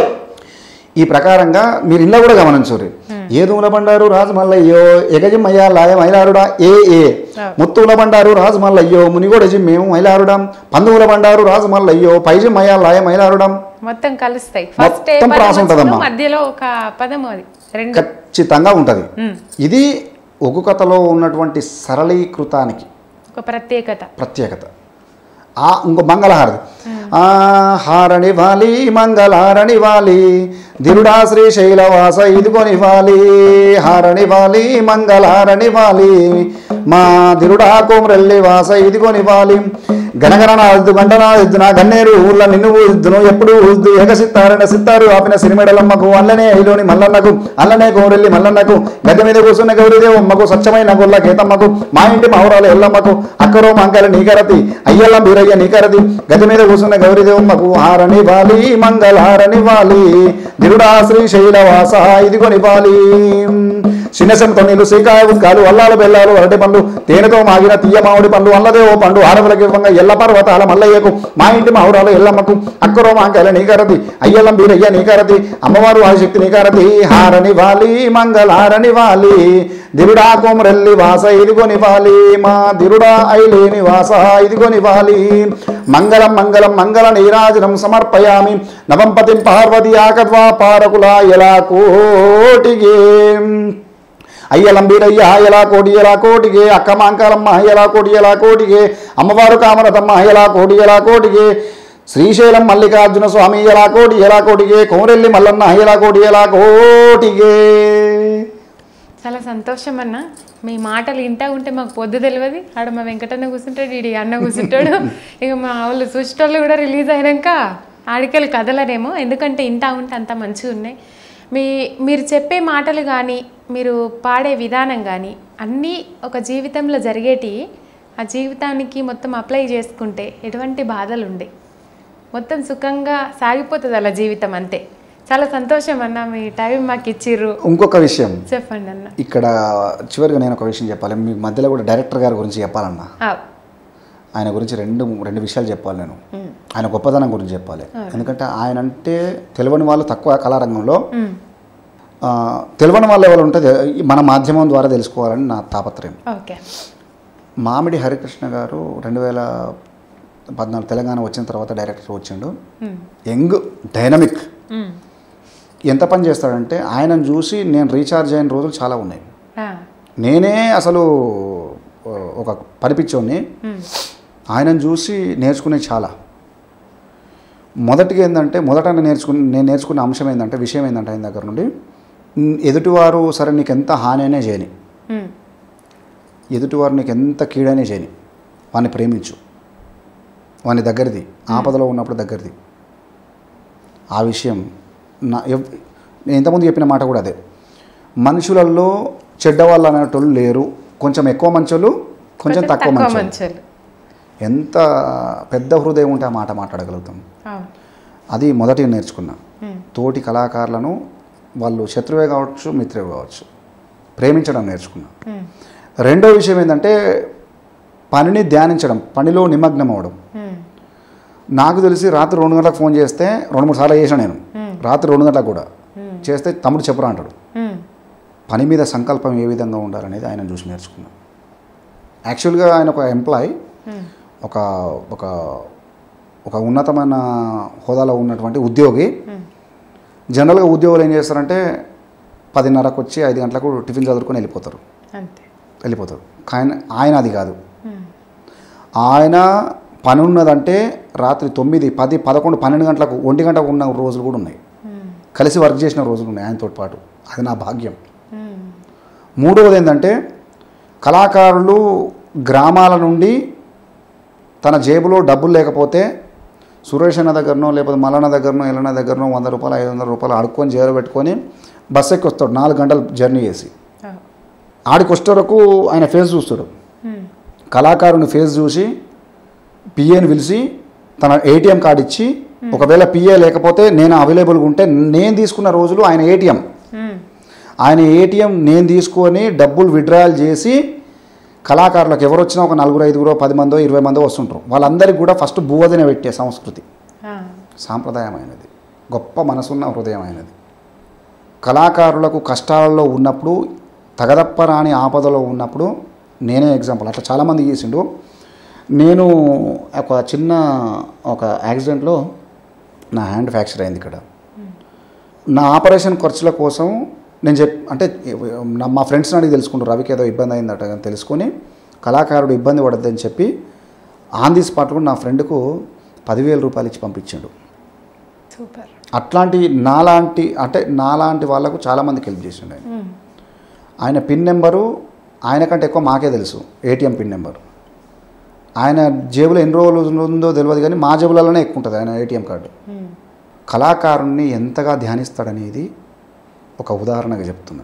ఈ ప్రకారంగా మీరు ఇళ్ళ కూడా గమనించుర్రి ఏదుముల బండారు రాజమల్లయ్యో ఎగజిమ్మయ్య లాయ మైలారుడా ఏ ఏ ముత్తుల బండారు రాజమల్లయ్యో మునిగోడ జిమ్మేము మైలారుడం పందువుల బండారు రాజమల్లయ్యో పైజిమ్మయ్య లాయ మైలారుడం మొత్తం కలుస్తాయి ఫస్ట్ ఏ మొత్తం పదం ప్రాస ఉంటుందమ్మా. వచ్చిందో మధ్యలో ఒక పదం అది రెండు ఖచ్చితంగా ఉంటుంది ఇది ఒగ్గు కథలో ఉన్నటువంటి సరళీకృతానికి ఒక ప్రత్యేకత ప్రత్యేకత ఆ ఇంకో మంగళహారతి ఆ హారణి వాలి మంగళహారణి వాలి దిరుడా శ్రీశైలవాస ఇదిగొని వాలి హారణి వాలి మంగళహారణి వాలి మా దిరుడా కోమరెల్లి వాస ఇదిగొని వాలి గణగణ ఎద్దు గంటన ఎద్దున గన్నేరు ఊళ్ళ నిన్ను ఊద్దును ఎప్పుడు ఊద్దు ఏకసిత్తారన సిత్తారు ఆపిన సిరిమెడలమ్మకు అల్లనే ఐలోని మల్లన్నకు అల్లనే కోరెల్లి మల్లన్నకు గద్దె మీద కూర్చున్న గౌరీదేవమ్మకు స్వచ్ఛమైన గొల్ల కేతమ్మకు మా ఇంటి మౌరాలు ఎల్లమ్మకు అక్కరో మంకల నీకరతి అయ్యల్ల బీరయ్య నీకరతి గద్దె మీద కూర్చున్న గౌరీదేవమ్మకు హారని వాలి మంగళహారని వాలి దిరుడా శ్రీశైలవాస ఇదిగొని వాలి చిన్నశంతో నీళ్ళు సీకాయ ఉత్కాలు అల్లాలు బెల్లాలు అరటి పండ్లు తేనెతో మాగిన తీయ మామిడి పండ్లు అల్లదే ఓ పండు ఆడవులకి ఇవ్వంగా ఎల్ల పర్వతాల మల్లయ్యకు మా ఇంటి మౌరాలు ఎల్లమ్మకు అక్కరో మాంకాయల నీకరతి అయ్యల్లం బీరయ్య నీకరతి అమ్మవారు ఆదిశక్తి నీకరతి హారని వాలి మంగళహారని వాలి దిరుడా కోమరెల్లి వాస ఇదిగొని వాలి మా దిరుడా ఐలేని వాస ఇదిగొని వాలి మంగళం మంగళం మంగళ నీరాజనం సమర్పయామి నవంపతిం పార్వతి ఆకద్వా పారకులా ఎలా కోటిగే అయ్యలంబీరయ్య ఎలా కోటి ఎలా కోటిಗೆ అక్క మాంకాలమ్మ ఎలా కోటి ఎలా కోటిಗೆ అమ్మవారు కామరతమ్మ ఎలా కోటి ఎలా కోటిಗೆ శ్రీశైలం మల్లికార్జున స్వామి ఎలా కోటి ఎలా కోటిಗೆ కోరెల్లి మల్లన్న ఎలా కోటి ఎలా కోటిగే చాలా సంతోషం అన్న మీ మాటలు ఇంటా ఉంటే మాకు పొద్దు తెలియదు ఆడ మా వెంకటన్న కూర్చుంటాడు ఈడి అన్న కూర్చుంటాడు ఇక మా వాళ్ళు చూసేటోళ్ళు కూడా రిలీజ్ అయినాక ఆడికెళ్ళి కదలరేమో ఎందుకంటే ఇంటా ఉంటే అంత మంచిగా ఉన్నాయి మీ మీరు చెప్పే మాటలు కానీ మీరు పాడే విధానం కానీ అన్నీ ఒక జీవితంలో జరిగేటివి ఆ జీవితానికి మొత్తం అప్లై చేసుకుంటే ఎటువంటి బాధలు ఉండే మొత్తం సుఖంగా సాగిపోతుంది అలా జీవితం అంతే చాలా సంతోషం అన్న మీ టైం మాకు ఇచ్చిర్రు ఇంకొక విషయం చెప్పండి అన్న ఇక్కడ చివరిగా నేను ఒక విషయం చెప్పాలి మీ మధ్యలో కూడా డైరెక్టర్ గారి గురించి చెప్పాలన్నా ఆ, ఆయన గురించి రెండు రెండు విషయాలు చెప్పాలి నేను ఆయన గొప్పతనం గురించి చెప్పాలి ఎందుకంటే ఆయన అంటే తెలియని వాళ్ళు తక్కువ కళారంగంలో ఉమ్, ఆ, తెలియని వాళ్ళు ఎవరు ఉంటే తె- మన మాధ్యమం ద్వారా తెలుసుకోవాలని నా తాపత్రయం ఓకే మామిడి హరికృష్ణ గారు రెండు వేల పద్నాలుగు తెలంగాణ వచ్చిన తర్వాత డైరెక్టర్ వచ్చిండు ఉమ్, యంగ్ డైనమిక్ ఉమ్, ఎంత పని చేస్తాడంటే ఆయనను చూసి నేను రీఛార్జ్ అయిన రోజులు చాలా ఉన్నాయి ఆ, నేనే అసలు ఆ, ఒక పరిపిచ్చోని ఉమ్, ఆయనను చూసి నేర్చుకునే చాలా మొదటిగా ఏంటంటే మొదట నేర్చుకుని నేను నేర్చుకున్న అంశం ఏంటంటే విషయం ఏంటంటే ఆయన దగ్గర నుండి "ఉమ్, ఎదుటివారు సరే నీకు ఎంత హాని అయినా చేయని ఉమ్, ఎదుటివారు నీకు ఎంత కీడైనా చేయని వాడిని ప్రేమించు వాని దగ్గరది ఆపదలో ఉన్నప్పుడు దగ్గరది ఆ విషయం నా ఎవ్- నేను ఇంతకుముందు చెప్పిన మాట కూడా అదే మనుషులలో చెడ్డవాళ్ళు అనేటోళ్ళు లేరు కొంచెం ఎక్కువ మంచోళ్ళు కొంచెం తక్కువ మంచోళ్ళు మంచోళ్ళు ఎంత పెద్ద హృదయం ఉంటే ఆ మాట మాట్లాడగలుగుతాం అవును అది మొదటి నేర్చుకున్నా ఉమ్, తోటి కళాకారులను వాళ్ళు శత్రువే కావచ్చు మిత్రువే కావచ్చు ప్రేమించడం నేర్చుకున్నా ఉమ్, రెండో విషయం ఏంటంటే పనిని ధ్యానించడం పనిలో నిమగ్నం అవ్వడం ఉమ్, నాకు తెలిసి రాత్రి రెండు గంటలకు ఫోన్ చేస్తే రెండు మూడు సార్లు చేసాను నేను Hmm. రాత్రి రెండు గంటలకు కూడా Hmm. చేస్తే తమ్ముడు చెప్పరా అంటాడు ఉమ్, పని మీద సంకల్పం ఏ విధంగా ఉండాలనేది ఆయన చూసి నేర్చుకున్నాను యాక్చువల్గా ఆయన ఒక ఎంప్లాయ్ మ్మ్. ఒక ఒక ఒక ఉన్నతమైన హోదాలో ఉన్నటువంటి ఉద్యోగి మ్మ్. జనరల్గా ఉద్యోగులు ఏం చేస్తారంటే పదిన్నరకు వచ్చి ఐదు గంటలకు టిఫిన్ చదువుకొని వెళ్ళిపోతారు అంతే వెళ్ళిపోతారు ఆయన ఆయన అది కాదు మ్మ్. ఆయన పని ఉన్నదంటే రాత్రి తొమ్మిది పది పదకొండు పన్నెండు గంటలకు ఒంటి గంటకు ఉన్న రోజులు కూడా ఉన్నాయి మ్మ్. కలిసి వర్క్ చేసిన రోజులు ఉన్నాయి ఆయనతో పాటు అది నా భాగ్యం మ్మ్. మూడవది ఏంటంటే కళాకారులు గ్రామాల నుండి తన జేబులో డబ్బులు లేకపోతే సురేష్ అన్న దగ్గరనో లేకపోతే మల్లన్న దగ్గరనో ఎల్లన్న దగ్గరనో వంద రూపాయలు ఐదు వందల రూపాయలు అడుక్కొని జేబులో పెట్టుకొని బస్ ఎక్కి వస్తాడు నాలుగు గంటలు జర్నీ చేసి ఆ. ఆడికి వచ్చే వరకు ఆయన ఫేస్ చూస్తాడు మ్మ్. కళాకారుని ఫేస్ చూసి పిఏని పిలిచి తన ఏటీఎం కార్డు ఇచ్చి ఒకవేళ పిఏ లేకపోతే నేను అవైలబుల్గా ఉంటే నేను తీసుకున్న రోజులు ఆయన ఏటీఎం మ్మ్. ఆయన ఏటీఎం నేను తీసుకొని డబ్బులు విడ్రాయల్ చేసి కళాకారులకు ఎవరు వచ్చినా ఒక నలుగురు ఐదుగురో పది మందో ఇరవై మందో వస్తుంటారు వాళ్ళందరికీ కూడా ఫస్ట్ భూవదిన పెట్టే సంస్కృతి ఆ. సాంప్రదాయమైనది గొప్ప మనసున్న హృదయమైనది కళాకారులకు కష్టాలలో ఉన్నప్పుడు తగదప్పరాని ఆపదలో ఉన్నప్పుడు నేనే ఎగ్జాంపుల్ అట్లా చాలామంది చేసిండు నేను ఒక చిన్న ఒక యాక్సిడెంట్లో నా హ్యాండ్ ఫ్రాక్చర్ అయింది ఇక్కడ నా ఆపరేషన్ ఖర్చుల కోసం నేను చెప్ అంటే నా మా ఫ్రెండ్స్ని అడిగి తెలుసుకుంటారు రవికి ఏదో ఇబ్బంది అయిందట అని తెలుసుకొని కళాకారుడు ఇబ్బంది పడద్దని చెప్పి ఆన్ ది స్పాట్ కూడా నా ఫ్రెండ్కు పదివేల రూపాయలు ఇచ్చి పంపించాడు సూపర్ అట్లాంటి నాలాంటి అంటే నాలాంటి వాళ్ళకు చాలామందికి హెల్ప్ చేసిండు ఆయన మ్మ్. ఆయన పిన్ నెంబరు ఆయన కంటే ఎక్కువ మాకే తెలుసు ఏటీఎం పిన్ నెంబర్ ఆయన జేబులో ఎన్ని రోజులు ఉందో తెలియదు కానీ మా జేబులలోనే ఎక్కువ ఉంటుంది ఆయన ఏటీఎం కార్డు మ్మ్. కళాకారుణ్ణి ఎంతగా ధ్యానిస్తాడనేది ఒక ఉదాహరణగా చెప్తున్నా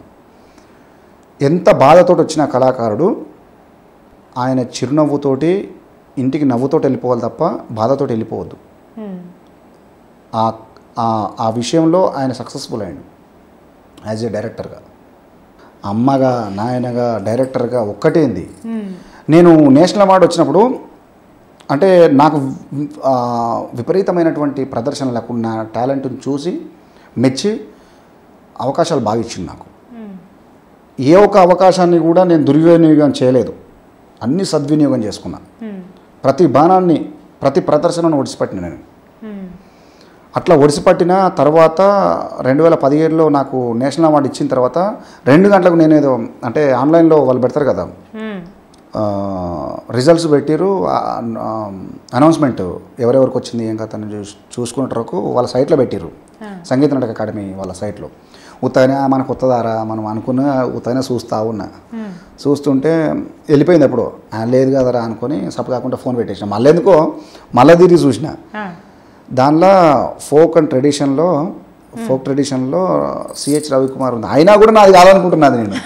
ఎంత బాధతోటి వచ్చిన కళాకారుడు ఆయన చిరునవ్వుతోటి ఇంటికి నవ్వుతోటి వెళ్ళిపోవాలి తప్ప బాధతోటి వెళ్ళిపోవద్దు మ్మ్. ఆ ఆ- ఆ విషయంలో ఆయన సక్సెస్ఫుల్ అయ్యాడు యాజ్ ఏ డైరెక్టర్గా అమ్మగా నాయనగా డైరెక్టర్గా ఒక్కటేంది మ్మ్. నేను నేషనల్ అవార్డు వచ్చినప్పుడు అంటే నాకు ఆ, విపరీతమైనటువంటి ప్రదర్శనలకు నా టాలెంట్ని చూసి మెచ్చి అవకాశాలు బాగా ఇచ్చింది నాకు మ్మ్. ఏ ఒక్క అవకాశాన్ని కూడా నేను దుర్వినియోగం చేయలేదు అన్ని సద్వినియోగం చేసుకున్నా మ్మ్. ప్రతి బాణాన్ని ప్రతి ప్రదర్శనను ఒడిసిపట్టిన నేను మ్మ్. అట్లా ఒడిసిపట్టిన తర్వాత రెండు వేల పదిహేడులో నాకు నేషనల్ అవార్డు ఇచ్చిన తర్వాత రెండు గంటలకు నేను ఏదో అంటే ఆన్లైన్లో వాళ్ళు పెడతారు కదా మ్మ్. ఆ, రిజల్ట్స్ పెట్టిరు అనౌన్స్మెంట్ ఎవరెవరికి వచ్చింది ఏం కథ అని చూస్ చూసుకునేటరకు వాళ్ళ సైట్లో పెట్టిరు ఆ. సంగీత నాటక అకాడమీ వాళ్ళ సైట్లో ఉత్తగానే "ఆ, మనకు కొత్తదారా మనం అనుకున్న ఉత్తగానే చూస్తా ఉన్నా మ్మ్. చూస్తుంటే వెళ్ళిపోయింది ఎప్పుడు "ఆ, లేదు కదరా అనుకొని సప్పు కాకుండా ఫోన్ పెట్టేసిన మళ్ళీ ఎందుకో మళ్ళీ తిరిగి చూసిన ఆ. దానిలో ఫోక్ అండ్ ట్రెడిషన్లో ఫోక్ ట్రెడిషన్లో సిహెచ్ రవికుమార్ ఉంది అయినా కూడా నాది కాదనుకుంటున్నది నేను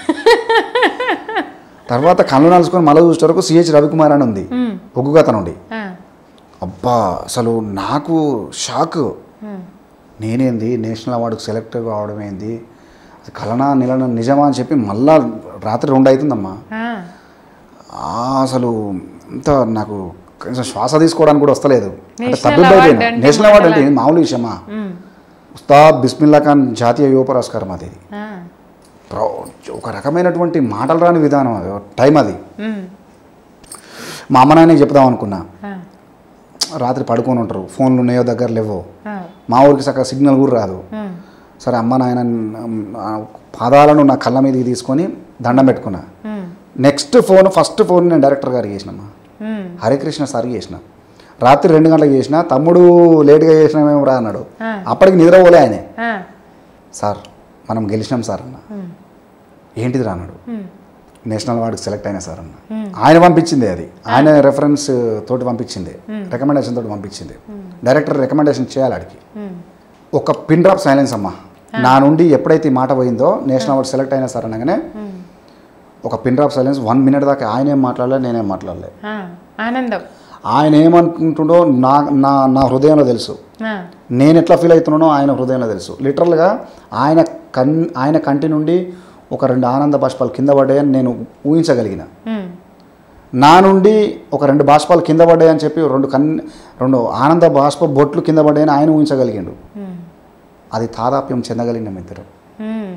తర్వాత కళ్ళు నలుసుకొని మళ్ళీ చూసే వరకు సిహెచ్ రవికుమార్ అని ఉంది మ్మ్. ఒగ్గు కథ నుండి ఆ. అబ్బా అసలు నాకు షాక్ మ్మ్. నేనేంది నేషనల్ అవార్డుకి సెలెక్ట్ కావడం ఏంది అది కలనా నిలన నిజమా అని చెప్పి మళ్ళా రాత్రి రెండు అవుతుందమ్మా ఆ. ఆ, అసలు ఇంత నాకు కనీసం శ్వాస తీసుకోవడానికి కూడా వస్తలేదు అంటే నేషనల్ తబ్బిబ్బైపోయినా అవార్డు అంటే నేషనల్ అవార్డు అంటే మాటలా- ఇది మామూలు విషయమా మ్మ్. ఉస్తాద్ బిస్మిల్లా ఖాన్ జాతీయ యువ పురస్కారం అది ఆ. ప్రో- ఒక రకమైనటువంటి మాటలు రాని విధానం అది టైం అది మ్మ్. మా అమ్మ నాన్నకి చెప్దాం అనుకున్నా ఆ. రాత్రి పడుకొని ఉంటారు ఫోన్లు ఉన్నాయో దగ్గర లేవో ఆ. మా ఊరికి సక్క సిగ్నల్ కూడా రాదు మ్మ్. సరే అమ్మ నాయన ఆ, పాదాలను నా కళ్ళ మీదకి తీసుకొని దండం పెట్టుకున్నా మ్మ్. నెక్స్ట్ ఫోన్ ఫస్ట్ ఫోన్ నేను డైరెక్టర్ గారికి చేసినమ్మా మ్మ్. హరికృష్ణ సార్కి చేసిన రాత్రి రెండు గంటలకు చేసిన తమ్ముడు లేట్గా చేసినామేమో రా అన్నాడు ఆ. అప్పటికి నిద్రపోలే ఆయనే ఆ. సార్ మనం గెలిచినాం సార్ అన్న మ్మ్. ఏంటిది రా అన్నాడు మ్మ్. నేషనల్ అవార్డుకి సెలెక్ట్ అయినా సార్ అన్న మ్మ్. ఆయన పంపించింది అది ఆయన రెఫరెన్స్ తోటి పంపించింది రికమెండేషన్ తోటి పంపించింది డైరెక్టర్ రికమెండేషన్ చేయాలి ఆడికి మ్మ్. ఒక పిన్ డ్రాప్ సైలెన్స్ అమ్మా నా నుండి ఎప్పుడైతే ఈ మాట పోయిందో నేషనల్ అవార్డు సెలెక్ట్ అయినా సార్ అనగానే మ్మ్. ఒక pin drop silence one minute దాకా ఆయన ఏం మాట్లాడలే నేనేం మాట్లాడలే ఆ. ఆనందం ఆయన ఏమనుకుంటుండో నా నా నా హృదయంలో తెలుసు ఆ. నేను ఎట్లా ఫీల్ అవుతున్నానో ఆయన హృదయంలో తెలుసు లిటరల్గా ఆయన కన్ ఆయన కంటి నుండి ఒక రెండు ఆనంద బాష్పాలు కింద పడ్డాయని నేను ఊహించగలిగిన మ్మ్. నా నుండి ఒక రెండు బాష్పాలు కింద పడ్డాయని చెప్పి రెండు కన్ రెండు ఆనంద బాష్ప బొట్లు కింద పడ్డాయని ఆయన ఊహించగలిగిండు మ్మ్. అది తాదాప్యం చెందగలిగిన ఇద్దరు మ్మ్.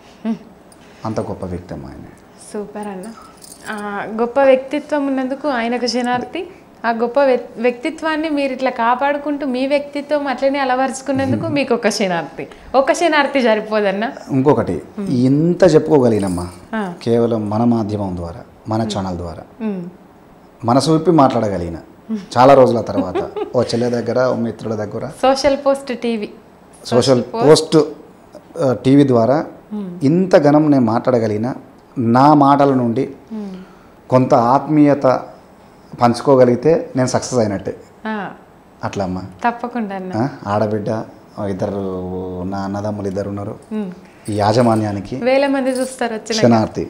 అంత గొప్ప వ్యక్తి అమ్మ ఆయన సూపర్ అన్న ఆ, గొప్ప వ్యక్తిత్వం ఉన్నందుకు ఆయనకు శనార్థి ఆ గొప్ప వ్యక్- వ్యక్తిత్వాన్ని మీరు ఇట్లా కాపాడుకుంటూ మీ వ్యక్తిత్వం అట్లనే అలవరుచుకున్నందుకు మీకు ఒక శనార్థి ఒక శనార్థి సరిపోదన్నా ఇంకొకటి ఇంత చెప్పుకోగలిగినమ్మా ఆ. కేవలం మన మాధ్యమం ద్వారా మన ఛానల్ ద్వారా ఉమ్. మనసు విప్పి మాట్లాడగలిగిన చాలా రోజుల తర్వాత ఓ చెల్లె దగ్గర ఓ మిత్రుల దగ్గర Social Post TV Social Post ఆ, టీవీ ద్వారా ఇంత ఘనం నేను మాట్లాడగలిగిన నా మాటల నుండి కొంత ఆత్మీయత పంచుకోగలిగితే నేను సక్సెస్ అయినట్టే ఆ, అట్లా అమ్మా తప్పకుండా అన్న ఆ, ఆడబిడ్డ ఆ, ఇద్దరు నా అన్నదమ్ములు ఇద్దరు ఉన్నారు ఉమ్. ఈ యాజమాన్యానికి వేల మంది చూస్తారు వచ్చిన క్షణార్థి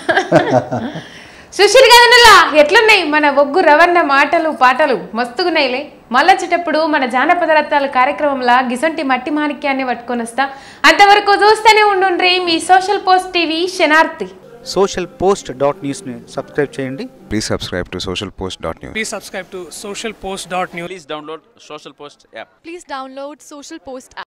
సుశీల్ గదనుల్లా ఎట్లున్నాయి మన ఒగ్గు రవన్న మాటలు పాటలు మస్తుగున్నాయిలే మళ్ళొచ్చేటప్పుడు మన జానపద రత్నాల కార్యక్రమంలో గిసొంటి మట్టి మాణిక్యాన్ని పట్టుకొని వస్తా అంతవరకు చూస్తూనే ఉండుండ్రి మీ Social Post TV Shanarthi Social Post dot న్యూస్ని సబ్స్క్రైబ్ చేయండి Please subscribe to socialpost.news. Please subscribe to socialpost.news. Please download Social Post app. Please download Social Post app.